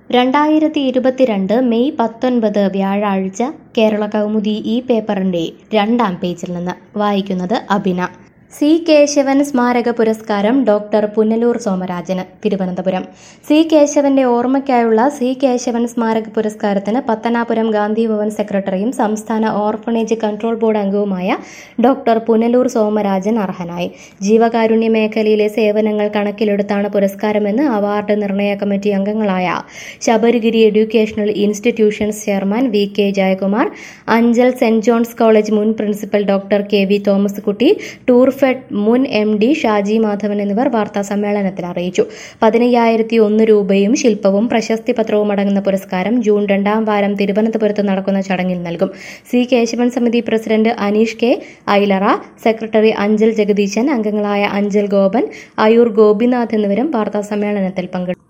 രണ്ടായിരത്തി ഇരുപത്തിരണ്ട് മെയ് പത്തൊൻപത് വ്യാഴാഴ്ച കേരള കൗമുദി ഈ പേപ്പറിന്റെ രണ്ടാം പേജിൽ നിന്ന് വായിക്കുന്നത് അഭിന സി കേശവൻ സ്മാരക പുരസ്കാരം ഡോക്ടർ പുനലൂർ സോമരാജന് തിരുവനന്തപുരം സി കേശവന്റെ ഓർമ്മയ്ക്കായുള്ള സി കേശവൻ സ്മാരക പുരസ്കാരത്തിന് പത്തനാപുരം ഗാന്ധി ഭവൻ സെക്രട്ടറിയും സംസ്ഥാന ഓർഫണേജ് കൺട്രോൾ ബോർഡ് അംഗവുമായ ഡോക്ടർ പുനലൂർ സോമരാജൻ അർഹനായി ജീവകാരുണ്യ മേഖലയിലെ സേവനങ്ങൾ കണക്കിലെടുത്താണ് പുരസ്കാരമെന്ന് അവാർഡ് നിർണയ കമ്മിറ്റി അംഗങ്ങളായ Sabarigiri educational institutions chairman V K Jayakumar Anchal saint John's college മുൻ principal doctor K V Thomas Kutty Tourfed മുൻ എം ഡി ഷാജി മാധവൻ എന്നിവർ വാർത്താ സമ്മേളനത്തിൽ അറിയിച്ചു പതിനയ്യായിരത്തി ഒന്ന് രൂപയും ശില്പവും പ്രശസ്തി പത്രവും അടങ്ങുന്ന പുരസ്കാരം ജൂൺ രണ്ടാം വാരം തിരുവനന്തപുരത്ത് നടക്കുന്ന ചടങ്ങിൽ നൽകും സി കേശവൻ സമിതി president Aneesh K Ailara secretary Anchal Jagadeesan അംഗങ്ങളായ അഞ്ചൽ ഗോപൻ അയൂർ ഗോപിനാഥ് എന്നിവരും വാർത്താ സമ്മേളനത്തിൽ പങ്കെടുത്തു